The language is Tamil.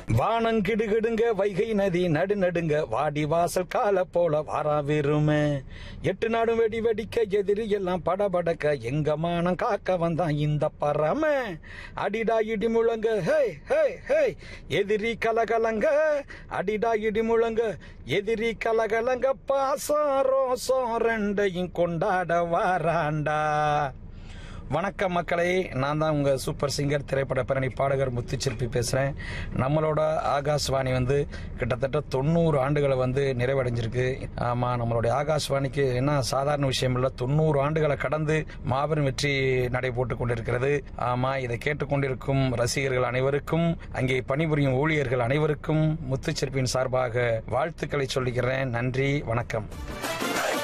வானம் கிடுகிடுங்க வைகை நதி நடு நடுங்க வாடி வாசல் கால போல வாரா விருமே எட்டு நாடும் வெடி வெடிக்க எதிரி எல்லாம் படபடக்க எங்க மானம் காக்க வந்தான் இந்த பறம அடிடா இடி முழங்க ஹே ஹே ஹே எதிரி கலகலங்க அடிடா இடி முழங்க எதிரி கலகலங்க பாசம் ரோசம் ரெண்டையும் கொண்டாட வாராண்டா வணக்கம் மக்களே நான் தான் உங்கள் சூப்பர் சிங்கர் திரைப்பட பிரணி பாடகர் முத்துச்சிற்பி பேசுகிறேன் நம்மளோட ஆகாஷ்வாணி வந்து கிட்டத்தட்ட தொண்ணூறு ஆண்டுகளை வந்து நிறைவடைஞ்சிருக்கு ஆமாம் நம்மளுடைய ஆகாஷ்வாணிக்கு என்ன சாதாரண விஷயம் இல்லை தொண்ணூறு ஆண்டுகளை கடந்து மாபெரும் வெற்றி நடை போட்டுக் கொண்டிருக்கிறது ஆமாம் இதை கேட்டுக்கொண்டிருக்கும் ரசிகர்கள் அனைவருக்கும் அங்கே பணிபுரியும் ஊழியர்கள் அனைவருக்கும் முத்துச்சிற்பியின் சார்பாக வாழ்த்துக்களை சொல்லிக்கிறேன் நன்றி வணக்கம்